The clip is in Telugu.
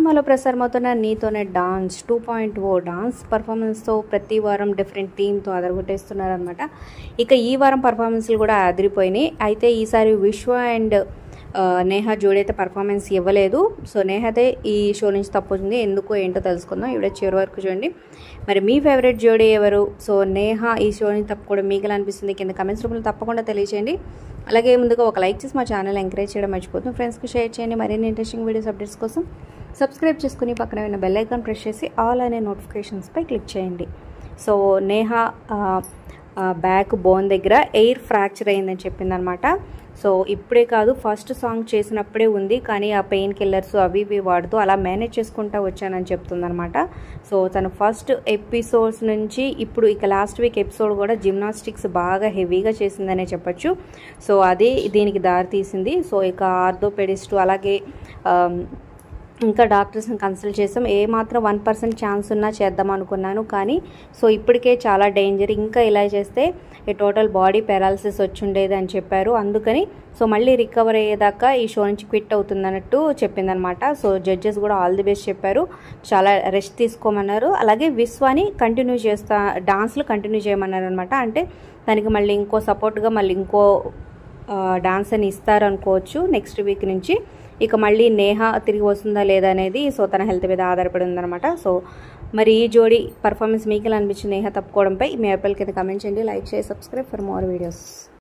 సినిమాలో ప్రసారమవుతున్న Neethone dance two point o dance పర్ఫార్మెన్స్తో ప్రతి వారం డిఫరెంట్ థీమ్తో అదరగొట్టేస్తున్నారనమాట ఇక ఈ వారం పర్ఫార్మెన్స్లు కూడా అదిరిపోయినాయి అయితే ఈసారి విశ్వ అండ్ ఆ, నేహా జోడీ అయితే పర్ఫార్మెన్స్ ఇవ్వలేదు సో నేహతే ఈ షో నుంచి తప్పుతుంది ఎందుకో ఏంటో తెలుసుకుందాం ఇవిడ చివరి వరకు చూడండి మరి మీ ఫేవరెట్ జోడీ ఎవరు సో నేహా ఈ షో నుంచి తప్పుకోవడం మీకు ఎలా అనిపిస్తుంది కింద కమెంట్స్ రూపంలో తప్పకుండా తెలియచేయండి అలాగే ముందుగా ఒక లైక్ చేసి మా ఛానల్ ఎంకరేజ్ చేయడం మర్చిపోతుంది ఫ్రెండ్స్కి షేర్ చేయండి మరిన్ని ఇంట్రెస్టింగ్ వీడియోస్ అప్డేట్స్ కోసం సబ్స్క్రైబ్ చేసుకుని పక్కన ఉన్న బెల్ ఐకాన్ ప్రెస్ చేసి ఆల్ అనే నోటిఫికేషన్స్పై క్లిక్ చేయండి సో నేహా ఆ, ఆ, బ్యాక్ బోన్ దగ్గర ఎయిర్ ఫ్రాక్చర్ అయిందని చెప్పిందనమాట సో ఇప్పుడే కాదు ఫస్ట్ సాంగ్ చేసినప్పుడే ఉంది కానీ ఆ పెయిన్ కిల్లర్స్ అవి ఇవి వాడుతూ అలా మేనేజ్ చేసుకుంటా వచ్చానని చెప్తుందనమాట సో తను ఫస్ట్ ఎపిసోడ్స్ నుంచి ఇప్పుడు ఇక లాస్ట్ వీక్ ఎపిసోడ్ కూడా జిమ్నాస్టిక్స్ బాగా హెవీగా చేసిందనే చెప్పొచ్చు సో అదే దీనికి దారి తీసింది సో ఇక ఆర్థోపెడిస్ట్ అలాగే ఆమ్, ఇంకా డాక్టర్స్ని కన్సల్ట్ చేసాం ఏ మాత్రం వన్ పర్సెంట్ ఛాన్స్ ఉన్నా చేద్దాం అనుకున్నాను కానీ సో ఇప్పటికే చాలా డేంజర్ ఇంకా ఇలా చేస్తే ఈ టోటల్ బాడీ పెరాలసిస్ వచ్చుండేది అని చెప్పారు అందుకని సో మళ్ళీ రికవర్ అయ్యేదాకా ఈ షో నుంచి క్విట్ అవుతుంది అన్నట్టు చెప్పిందనమాట సో జడ్జెస్ కూడా ఆల్ ది బెస్ట్ చెప్పారు చాలా రెస్ట్ తీసుకోమన్నారు అలాగే విశ్వాని కంటిన్యూ చేస్తా డాన్స్లు కంటిన్యూ చేయమన్నారు అనమాట అంటే దానికి మళ్ళీ ఇంకో సపోర్ట్గా మళ్ళీ ఇంకో డాన్స్ అని ఇస్తారు అనుకోవచ్చు నెక్స్ట్ వీక్ నుంచి ఇక మళ్ళీ నేహ తిరిగి వస్తుందా లేదా అనేది సో తన హెల్త్ మీద ఆధారపడి ఉందన్నమాట సో మరి ఈ జోడీ పర్ఫార్మెన్స్ మీకు ఎలా అనిపించింది నేహ తప్పుకోవడంపై మీ అప్పల్ కింద కమెంట్ చేయండి లైక్ చేసి సబ్స్క్రైబ్ ఫర్ మోర్ వీడియోస్